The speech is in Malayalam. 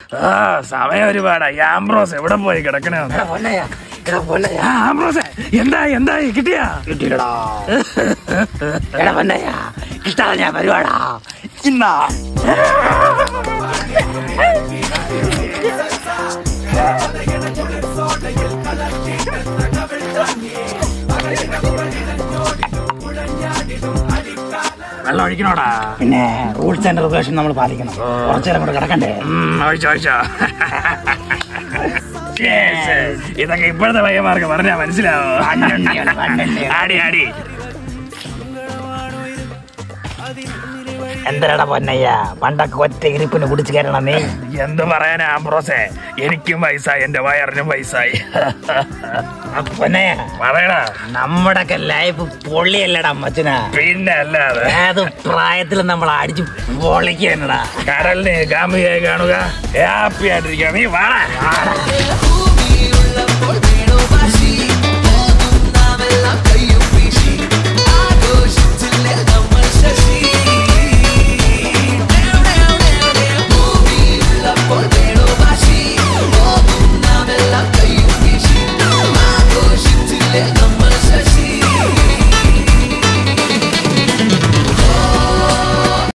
ആ സമയം ഒരുപാടായി ആംബ്രോസ് എവിടെ പോയി കിടക്കണേ ആ, ആംബ്രോസേ എന്തായി എന്തായി കിട്ടിയാ കിട്ടിയില്ലടാ എടാ പൊന്നയ്യ ഇഷ്ടമാണ് ഞാൻ പരിപാടാ ഇന്നാ വെള്ളം ഒഴിക്കണോടാ പിന്നെ റൂൾസ് ആൻഡ് റെഗുലേഷൻ നമ്മൾ പാലിക്കണം കുറച്ചു നേരം കൂടെ കിടക്കണ്ടേ ഉം, ഒഴിച്ചോ ഒഴിച്ചോ Yes. ഇതൊക്കെ ഇപ്പോഴത്തെ പയ്യന്മാർക്ക് പറഞ്ഞാ മനസ്സിലാവോ കണ്ണുണ്ണിയാണ്, കണ്ണുണ്ണിയാണ്. ആടി ആടി എന്തരടാ പൊന്നയ്യ പണ്ടൊക്കെ ഒറ്റ ഇരിപ്പിന് കുടിച്ചു കയറണം നീ എന്ത് പറയാനാ ആംബ്രോസേ എനിക്കും വയസ്സായി എന്റെ വയറിനും വയസ്സായി ആ പൊന്നയ്യ പറയടാ നമ്മുടെയൊക്കെ ലൈഫ് പൊള്ളിയല്ലടാ അമ്മച്ചന പിന്നെ അല്ലാതെ ഏത് പ്രായത്തിൽ നമ്മൾ അടിച്ച് പൊളിക്കണടാ കടലിന് കാമുകയായി കാണുക ഹാപ്പി ആയിട്ടിരിക്കുക നീ വാടാ ഭൂമിയുള്ള